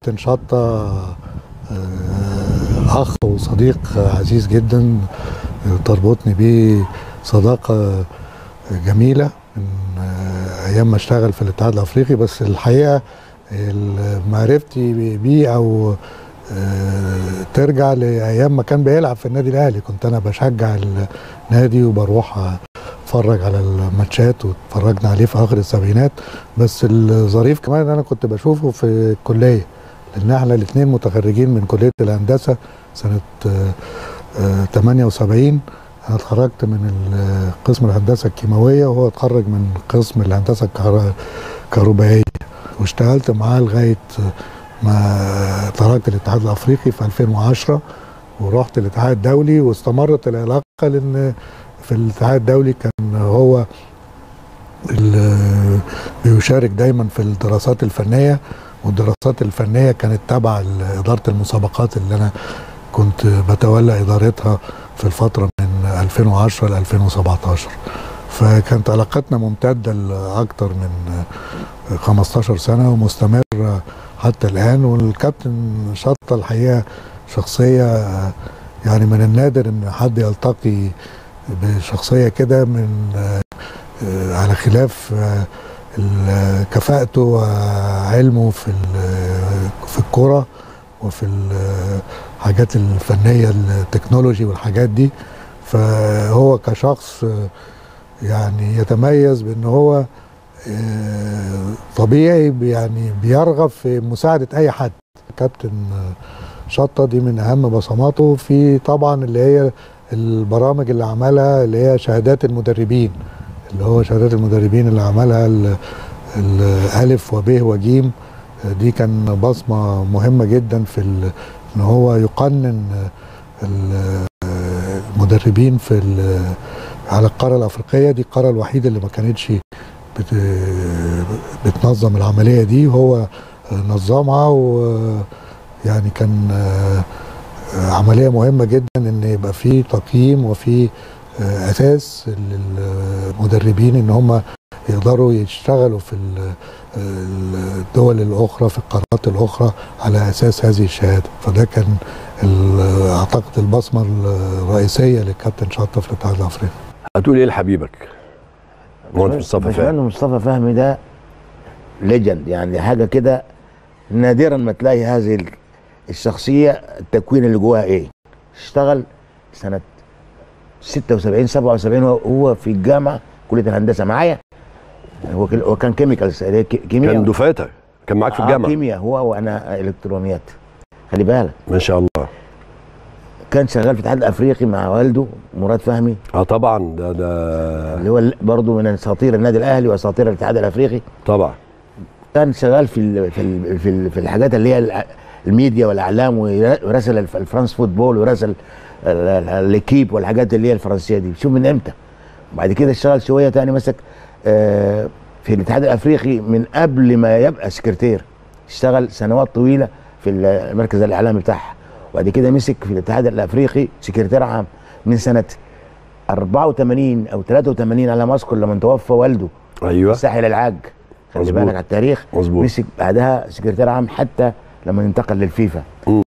كابتن شطة آه، أخ وصديق عزيز جدا تربطني بيه صداقة جميلة من آه، أيام ما اشتغل في الاتحاد الأفريقي بس الحقيقة ال- معرفتي بيه أو آه، ترجع لأيام ما كان بيلعب في النادي الأهلي كنت أنا بشجع النادي وبروح اتفرج على الماتشات واتفرجنا عليه في آخر السبعينات بس الظريف كمان ان انا كنت بشوفه في الكليه لان احنا الاثنين متخرجين من كليه الهندسه سنه آه، آه، 78 انا اتخرجت من ال- قسم الهندسه الكيماويه وهو اتخرج من قسم الهندسه الكهر- الكهربائيه واشتغلت معاه لغايه ما تركت الاتحاد الافريقي في 2010 ورحت الاتحاد الدولي واستمرت العلاقه لان في الاتحاد الدولي كان هو اللي بيشارك دايما في الدراسات الفنيه والدراسات الفنيه كانت تبع ل- اداره المسابقات اللي انا كنت بتولى ادارتها في الفتره من 2010 ل 2017 فكانت علاقتنا ممتده لاكثر من 15 سنه ومستمره حتى الان والكابتن شطه الحقيقه شخصيه يعني من النادر ان حد يلتقي بشخصيه كده من آه، على خلاف آه، ال- كفاءته وعلمه في ال- في الكرة وفي الحاجات الفنية التكنولوجي والحاجات دي فهو كشخص آه، يعني يتميز بان هو آه، طبيعي بي- يعني بيرغب في مساعدة اي حد كابتن آه، شطة دي من اهم بصماته في طبعا اللي هي البرامج اللي عملها اللي هي شهادات المدربين اللي هو شهادات المدربين اللي عملها ال- الالف وب وجيم دي كان بصمه مهمه جدا في ال- ان هو يقنن ال- المدربين في ال- على القاره الافريقيه دي القاره الوحيده اللي ما كانتش بت- بتنظم العمليه دي وهو نظمها ويعني كان عمليه مهمه جدا ان يبقى في تقييم وفي آه، اساس للمدربين ان هم يقدروا يشتغلوا في ال- الدول الاخرى في القارات الاخرى على اساس هذه الشهاده فده كان ال- اعتقد البصمه الرئيسيه للكابتن شطه في الاتحاد الافريقي هتقول ايه لحبيبك مهندس مصطفى باشمهندس فهمي مصطفى فهمي ده ليجند يعني حاجه كده نادرا ما تلاقي هذه ال- الشخصيه التكوين اللي جواها ايه اشتغل سنه 76 77 وهو- هو في الجامعه كليه الهندسه معايا هو كل- هو كان كيميكالز كيمياء كان دفعتك كان معاك في آه، الجامعه كيمياء هو وانا الكترونيات خلي بالك ما شاء الله كان شغال في الاتحاد الافريقي مع والده مراد فهمي اه طبعا ده ده اللي هو برضه من اساطير النادي الاهلي واساطير الاتحاد الافريقي طبعا كان شغال في ال في ال في, ال في الحاجات اللي هي الع- الميديا والاعلام وراسل الف- الفرنس فوتبول وراسل ال- ال- الاكيب والحاجات اللي هي الفرنسيه دي شوف من امتى وبعد كده اشتغل شويه تاني مسك آه، في الاتحاد الافريقي من قبل ما يبقى سكرتير اشتغل سنوات طويله في المركز الاعلامي بتاعها وبعد كده مسك في الاتحاد الافريقي سكرتير عام من سنه 84 او 83 على ما اذكر لما توفى والده ايوه الساحل العاج خلي مظبوط. بالك على التاريخ مظبوط مسك بعدها سكرتير عام حتى لما انتقل للفيفا مم.